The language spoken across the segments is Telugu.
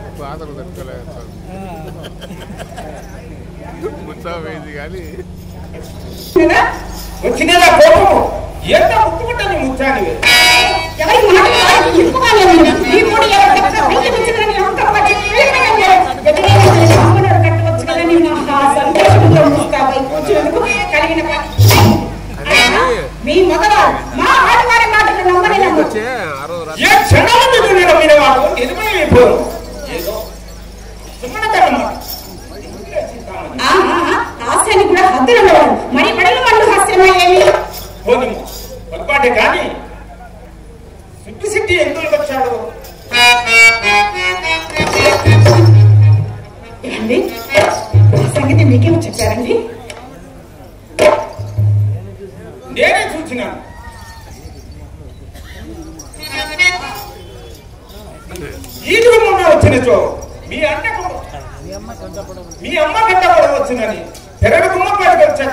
బాధలు తట్టుకోలేదు ముచ్చా వేసి కానీ వచ్చినదా? వచ్చినదా కోపము ఎంత ముట్టుకుంటుంది ముత్యానివి ఎవరికి మాట కాదు, చెప్పుకోవాలి అన్నది. ఈ మూడు ఎవరు చెప్పినా పైకి తెచ్చుకుని నమ్మకం పట్టి వీళ్ళని ఎదురైన రాముడు కట్టవచ్చు కదా నీ మహా సంతోషంతో ముస్తాబై కూర్చున్నందుకు కలిగిన పని. అయినా మీ మగవారు మా ఆడవారి మాటలు నమ్మని నమ్మరు వచ్చే ఆ రోజు రాత్రి ఏ క్షణాలు నిజమైన మీద వాడు నిజమైపోరు ఏదో సుమనతనమాట ఆహా, హాస్యానికి కూడా హద్దులు ఉండవు మరి పడలు వాళ్ళు హాస్యమయ్యేవి పోదుము పొరపాటే కానీ సిట్టి సిట్టి ఎందుకు వచ్చాడు ఏమండి ఆ సంగతి మీకేమో చెప్పారండి నేనే చూసినాను ఈదుగు మొన్న వచ్చినచో మీ అన్నకు మీ అమ్మ గంట కూడా వచ్చినని పెరగ గుమ్మపాటికి వచ్చాక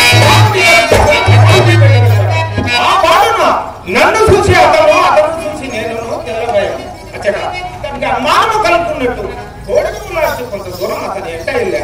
ఆ పాడున నన్ను చూసి అతను అతను చూసి నేను తెల్లబోయాను అచ్చట అతనికి అమ్మాను కలుపుకున్నట్టు కోడుకు లాస్ట్ కొంత దూరం అతను ఎట్ట వెళ్ళా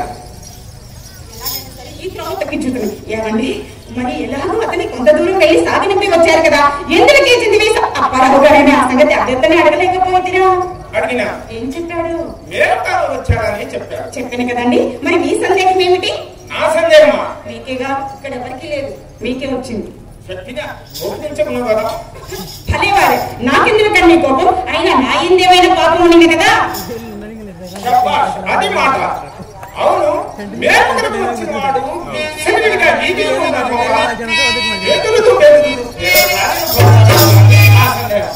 ఈ త్రోవ తగ్గించుతుంది ఏమండి మరి ఎలాగో అతని కొంత దూరం వెళ్ళి సాగినంపి వచ్చారు కదా ఎందుకు చేసింది వీస అప్పారావు గారైనా ఆ సంగతి అభ్యర్థన అడగలేకపోతున్నా అడిగినా ఏం చెప్పాడు మేరకాలు వచ్చాడని చెప్పాడు చెప్పాను కదండి మరి మీ సందేహం ఏమిటి నా సందేహమా మీకేగా ఇక్కడ ఎవరికి లేదు మీకే వచ్చింది చెప్పినా ఒప్పించకున్నావు కదా భలేవారే నాకెందుకు కన్నీ కోపం అయినా నా ఎందేమైనా పాపం ఉన్నది కదా శభాష్, అది మాట అవును మేము ఇక్కడికి వచ్చిన వాడు సెలవులుగా వీధిలో ఉన్న పోగా, ఎద్దులతో బెదురు, ఏదో కార్యం పోగా, నా సందేహం.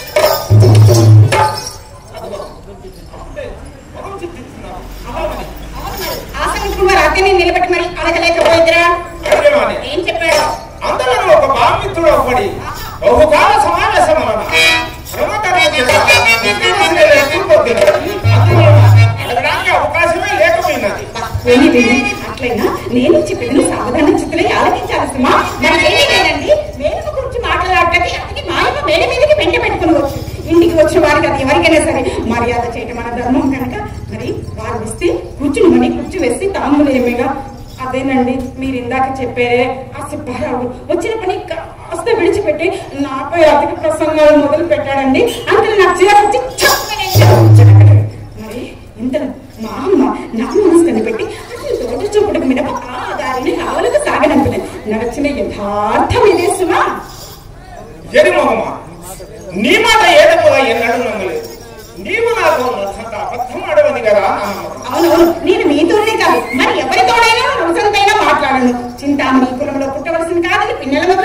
అదిగో, అప్పుడే మొహం చిట్టిస్తున్నావు. అలాగని, ఆ సంగతి మరి అతన్ని నిలబెట్టి మరి అడగలేకపోయిందిరా అడిగేవాడిని. ఏం చెప్పాడు అందులో ఒక బామిత్రుడు ఒకటి బహుకాల సమావేశం వలన శ్రమకరణ చేత ఉద్యోగస్తులే లేకపోతుంది. అందువలన అడగడానికి అవకాశమే లేకపోయినది పోనీ వెళ్ళి అట్లయినా నేను చెప్పిన సావధాన చిత్తులై ఆలోచించాల్సిమా మరి ఏమీ లేదండి వేరొక గురించి మాట్లాడటానికి అతని మాయమ వేడి మీదకి వెంట పెట్టుకుని వచ్చు ఇంటికి వచ్చిన వారికి అది ఎవరికైనా సరే మర్యాద చేయటం మన ధర్మం కనుక మరి వారు ఇస్తే కూర్చుని మని కూర్చు వేసి తాములేమేగా అదేనండి మీరు ఇందాక చెప్పారే ఆ సుబ్బారావు వచ్చిన పని కాస్త విడిచిపెట్టి నాపై అతికి ప్రసంగాలు మొదలు పెట్టాడండి అంటే నాకు చిరాకు వచ్చి చక్కనే చెప్పించాడు. మరి ఇంత మా అమ్మ నా మనసు కనిపెట్టి అసలు తోట చూపుడుకు మినప ఆ దారిని ఆవులకు సాగనంపిన నడిచిన యథార్థం ఇదే సుమా ఎరి మొహమా నీ మాట ఏదపోదా ఎన్నడూ నమ్మలేదు నీవు నాకు నచ్చంత అబద్ధం ఆడవని కదా నా నమ్మకం అవునవును నేను మీతోనే కాదు మరి ఎవరితోనైనా రోజంతైనా మాట్లాడను చింతామణి కులంలో పుట్టవలసింది కాదని పిన్నెల